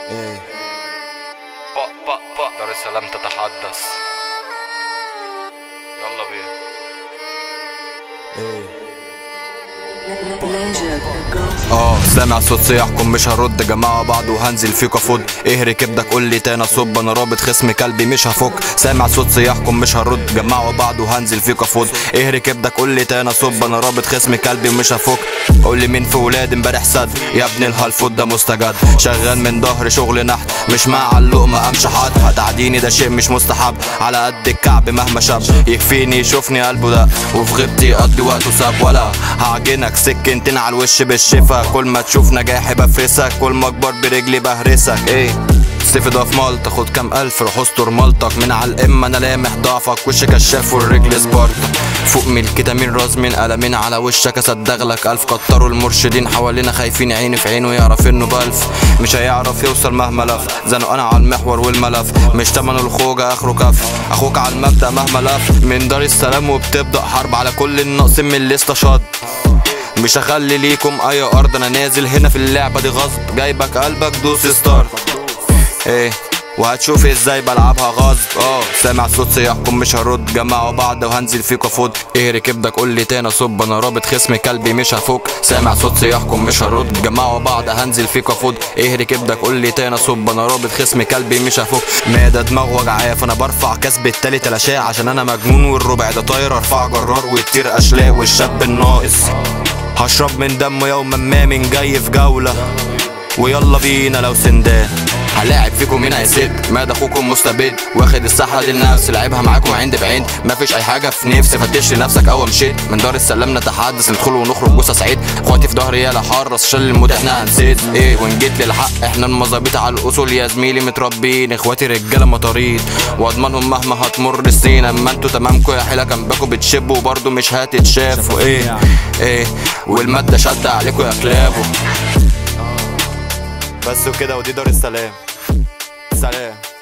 ايه بق بق بق دار السلام تتحدث يلا بينا ايه Pleasure goes اه سامع صوت صياحكم مش هرد جماعة بعض وهنزل فيكوا فض اهري كبدك قول لي تاني صب انا رابط خصم كلبي مش هفك سامع صوت صياحكم مش هرد جماعة بعض وهنزل فيكوا فض اهري كبدك قول لي تاني صب انا رابط خصم كلبي ومش هفك قول لي مين في ولاد امبارح سد يا ابن الهالفوت ده مستجد شغال من ظهر شغل نحت مش مع اللقمة امشي حاطها تعديني ده شيء مش مستحب على قد الكعب مهما شاب يكفيني يشوفني قلبه ده وفي غيبتي يقضي وقته ساب ولا هعجنك سكنتين على الوش بالشفا كل ما تشوف نجاحي بفرسك كل ما اكبر برجلي بهرسك ايه سيفي ده في مالطة خد كام الف روح استر مالتك من على القمة انا لامح ضعفك وش كشاف والرجل سبارتا فوق من الكتامين راز من قلمين على وشك اصدغلك الف كتروا المرشدين حوالينا خايفين عيني في عينه يعرف انه بلف مش هيعرف يوصل مهما لف زنق انا على المحور والملف مش تمن الخوجة اخره كف اخوك على المبدأ مهما لف من دار السلام وبتبدأ حرب على كل الناقصين من الليسته شط مش هخلي ليكم اي ارض انا نازل هنا في اللعبه دي غصب جايبك قلبك دوس ستارت ايه وهتشوف ازاي بلعبها غصب اه سامع صوت صياحكم مش هرد جمعوا بعض وهنزل فيكوا فوت اهري كبدك قول لي تاني صب انا رابط خصم كلبي مش هفك سامع صوت صياحكم مش هرد جمعوا بعض هنزل فيكوا فوت اهري كبدك قول لي تاني صب انا رابط خصم كلبي مش هفك ما ده دماغ وجعايا فانا برفع كسب التالت الاشياء عشان انا مجنون والربع ده طاير ارفع جرار ويطير اشلاء والشاب الناقص هشرب من دمه يوما ما من جاي في جولة ويلا بينا لو سندان هلاعب فيكم هنا يا ست ماد اخوكم مستبد واخد الساحه دي لنفسي لعبها معاكم عند بعين مفيش اي حاجه في نفسي فتش لنفسك اول مشيت من دار السلام نتحدث ندخل ونخرج جثه سعيد اخواتي في ظهري يالا حرص شل الموت احنا هنسيد ايه وان جيت للحق احنا المظابيط على الاصول يا زميلي متربين اخواتي رجاله مطاريد واضمنهم مهما هتمر السنين اما انتوا تمامكم يا حيله جنبكم بتشبوا وبرضه مش هتتشافوا ايه ايه والماده شد عليكم يا كلابو بس وكده ودي دار السلام سلام